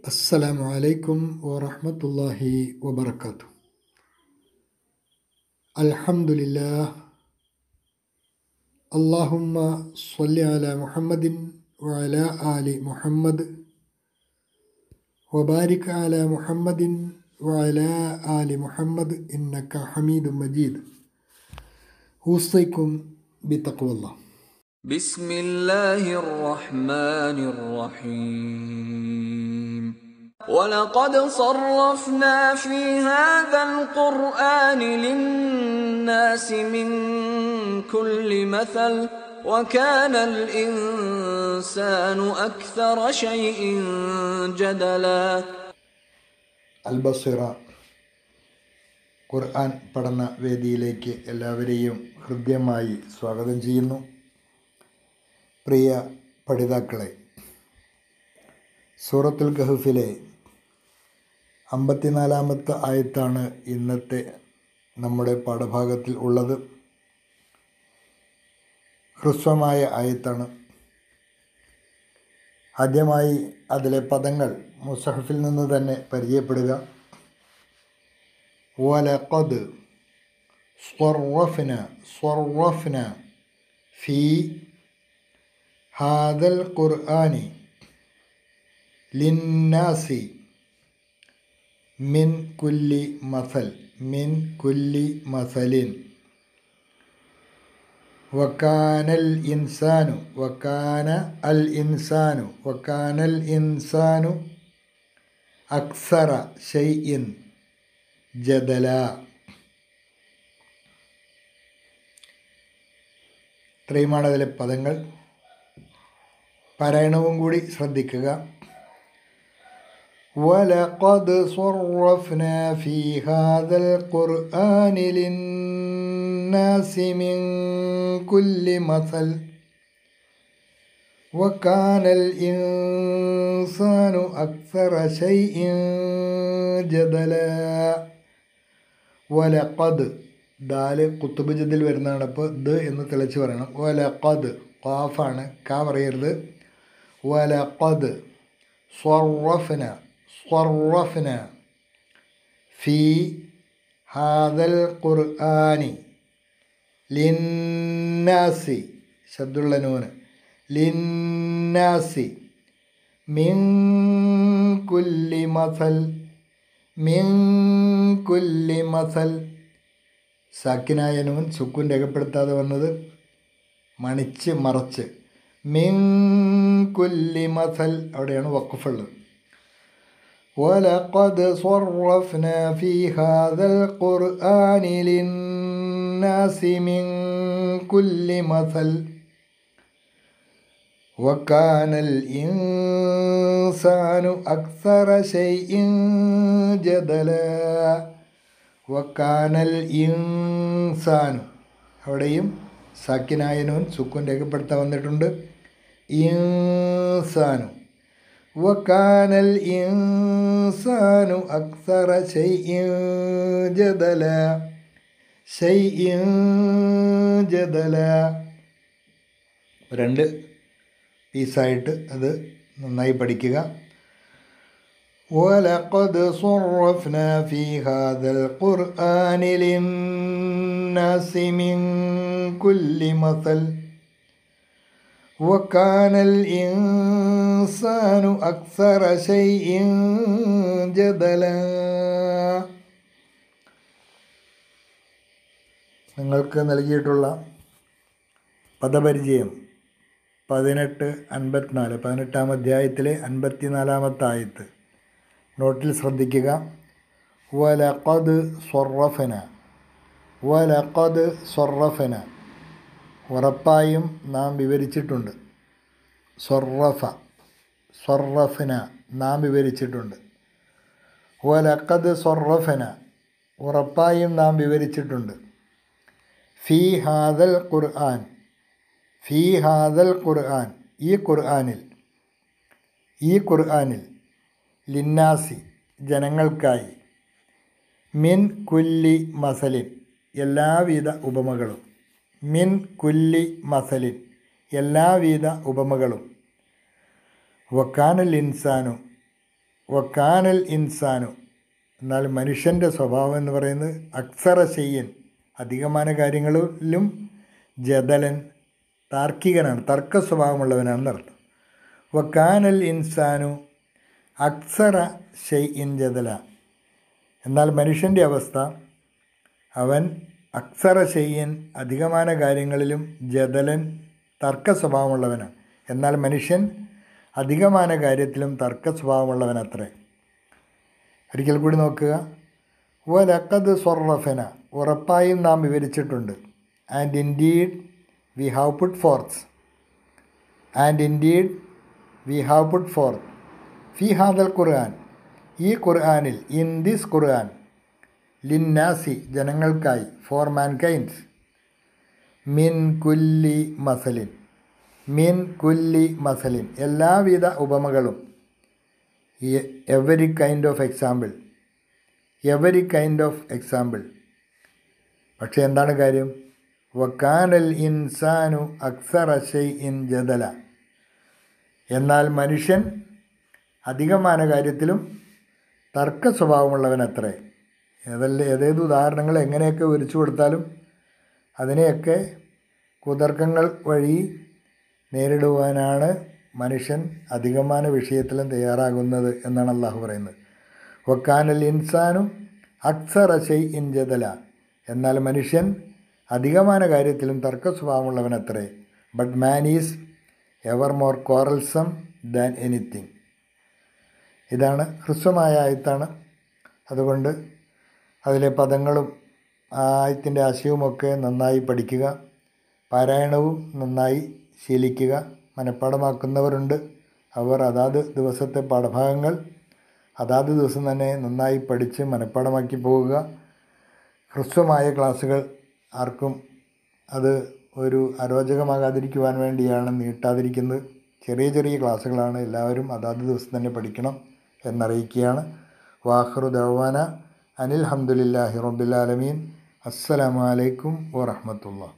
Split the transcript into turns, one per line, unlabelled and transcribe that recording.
السلام عليكم ورحمة الله وبركاته الحمد لله اللهم صل على محمد وعلى آل محمد وبارك على محمد وعلى آل محمد إنك حميد مجيد أوصيكم بتقوى الله
بسم الله الرحمن الرحيم ولقد صرفنا في هذا القرآن للناس من كل مثل وكان الإنسان أكثر شيء جدلا
അൽബസിറ ഖുർആൻ പഠന വേദിയിലേക്ക് എല്ലാവരെയും ഹൃദ്യമായി സ്വാഗതം ചെയ്യുന്നു പ്രിയ പഠിതാക്കളെ സൂറത്തുൽ ഗഹഫിലെ അമ്പത്തിനാലാമത്തെ ആയത്താണ് ഇന്നത്തെ നമ്മുടെ പാഠഭാഗത്തിൽ ഉള്ളത് ഹ്രസ്വമായ ആയത്താണ് ആദ്യമായി അതിലെ പദങ്ങൾ മുസഹഫിൽ നിന്ന് തന്നെ പരിചയപ്പെടുക വലഖദ് സ്വറഫ്ന സ്വറഫ്ന ഫി ഹാദൽ ഖുർആനി ലിന്നാസി മിൻ കുല്ലി മസൽ മിൻ കുല്ലി മസലിൻ وكان الإنسان وكان الإنسان وكان الإنسان أكثر شيء جدلا ഇത്രയുമാണ് അതിലെ പദങ്ങൾ പാരായണവും കൂടി ശ്രദ്ധിക്കുക ولقد صرفنا في هذا القرآن للناس من كل مثل وكان الإنسان أكثر شيء جدلا ولقد ദാല് കുത്തുബ് ജദിൽ വരുന്നതാണ് അപ്പോൾ ദ് എന്ന് തെളിച്ച് പറയണം വലഖദ് ഖാഫാണ് കാ പറയരുത് വലഖദ് സ്വറഫന സ്വറഫന ഫി ഹാദൽ ഖുർആനി ലിന്നാസി ശബ്ദുള്ള നൂന് ലിന്നാസി മിൻ കുല്ലി മസൽ മിൻ കുല്ലി മസൽ സാക്കിനായ നൂൻ സുക്കുൻ രേഖപ്പെടുത്താതെ വന്നത് മണിച്ച് മറച്ച് മിൻ കുല്ലി മസൽ അവിടെയാണ് വക്കുഫുള്ളത് ولقد صرفنا في هذا القرآن للناس من كل مثل وكان الإنسان أكثر شيء جدلا وكان الإنسان അവിടെയും സാക്കിനായനൂൻ സുക്കുൻ രേഖപ്പെടുത്താൻ വന്നിട്ടുണ്ട് ഇൻസാനു وكان الإنسان أكثر شيء جدلا شيء جدلا രണ്ട് പീസായിട്ട് അത് നന്നായി പഠിക്കുക ولقد صرفنا في هذا القرآن للناس من كل مثل وكان الإنسان أكثر شيء جدلا നിങ്ങൾക്ക് നൽകിയിട്ടുള്ള പദപരിചയം പതിനെട്ട് അൻപത്തിനാല് പതിനെട്ടാം അധ്യായത്തിലെ അൻപത്തിനാലാമത്തെ ആയത്ത് നോട്ടിൽ ശ്രദ്ധിക്കുക വലഖദ് സ്വറഫന വലഖദ് സ്വറഫന ഉറപ്പായും നാം വിവരിച്ചിട്ടുണ്ട് സ്വറഫ സ്വറഫന നാം വിവരിച്ചിട്ടുണ്ട് വലക്കത് സ്വറഫന ഉറപ്പായും നാം വിവരിച്ചിട്ടുണ്ട് ഫി ഹാദൽ ഖുർആൻ ഫി ഹാദൽ ഖുർആൻ ഈ ഖുർആനിൽ ഈ ഖുർആനിൽ ലിന്നാസി ജനങ്ങൾക്കായി മിൻ കുല്ലി മസലിൻ എല്ലാവിധ ഉപമകളും മിൻ കുല്ലി മസലിൻ എല്ലാവിധ ഉപമകളും വക്കാനൽ ഇൻസാനു വക്കാനൽ ഇൻസാനു എന്നാൽ മനുഷ്യൻ്റെ സ്വഭാവം എന്ന് പറയുന്നത് അക്സറ ചെയ്യൻ അധികமான കാര്യങ്ങളിലും ജദലൻ താർക്കികനാണ് തർക്ക സ്വഭാവമുള്ളവനാണെന്ന് അർത്ഥം വക്കാനൽ ഇൻസാനു അക്സറ ഷെയ്ഇൻ ജദല എന്നാൽ മനുഷ്യൻ്റെ അവസ്ഥ അവൻ അക്സറ ഷെയ്യൻ അധികமான കാര്യങ്ങളിലും ജദലൻ തർക്ക സ്വഭാവമുള്ളവനാണ് എന്നാൽ മനുഷ്യൻ അധികமான കാര്യത്തിലും തർക്ക സ്വഭാവമുള്ളവനത്രേ ഒരിക്കൽ കൂടി നോക്കുക വലക്കത് സ്വർറഫന ഉറപ്പായും നാം വിവരിച്ചിട്ടുണ്ട് and indeed we have put forth and indeed we have put forth ഫി ഹാദൽ ഖുർആൻ ഈ ഖുർആനിൽ ഇൻ ദിസ് ഖുർആൻ ലിന്നാസി ജനങ്ങൾക്കായി ഫോർ മാൻകൈൻസ് മിൻ കുല്ലി മസലിൻ മിൻ കുല്ലി മസലിൻ എല്ലാവിധ ഉപമകളും every kind of example every kind of example പക്ഷേ എന്താണ് കാര്യം വക്കാനൽ ഇൻസാനു അക്സറ ഷെയ് ഇൻ ജദല എന്നാൽ മനുഷ്യൻ അധികமான കാര്യത്തിലും തർക്ക സ്വഭാവമുള്ളവനത്രേ ഏതല്ല ഏതേത് ഉദാഹരണങ്ങൾ എങ്ങനെയൊക്കെ വിവരിച്ചു കൊടുത്താലും അതിനെയൊക്കെ കുതർക്കങ്ങൾ വഴി നേരിടുവാനാണ് മനുഷ്യൻ അധികமான വിഷയത്തിലും തയ്യാറാകുന്നത് എന്നാണ് അള്ളാഹു പറയുന്നത് വക്കാനൽ ഇൻസാനും അക്സറ ഷെയ് ഇൻ ജദല എന്നാൽ മനുഷ്യൻ അധികமான കാര്യത്തിലും തർക്ക സ്വഭാവമുള്ളവനത്രേ but man is ever more quarrelsome than anything ഇതാണ് ഹ്രസ്വമായ ആയത്താണ് അതുകൊണ്ട് അതിലെ പദങ്ങളും ആ ആയത്തിൻ്റെ ആശയവുമൊക്കെ നന്നായി പഠിക്കുക പാരായണവും നന്നായി ശീലിക്കുക മനഃപ്പാടമാക്കുന്നവരുണ്ട് അവർ അതാത് ദിവസത്തെ പാഠഭാഗങ്ങൾ അതാത് ദിവസം തന്നെ നന്നായി പഠിച്ച് മനഃപ്പാടമാക്കി പോവുക ഹ്രസ്വമായ ക്ലാസ്സുകൾ ആർക്കും അത് ഒരു അരോചകമാകാതിരിക്കുവാൻ വേണ്ടിയാണ് നീട്ടാതിരിക്കുന്നത് ചെറിയ ചെറിയ ക്ലാസ്സുകളാണ് എല്ലാവരും അതാത് ദിവസം തന്നെ പഠിക്കണം എന്നറിയിക്കുകയാണ് വാഹ്റു ദവാന അനിൽ ഹംദുലില്ലാഹി റബ്ബിലാലമീൻ അസ്സലാമലൈക്കും വറഹമത്തുള്ള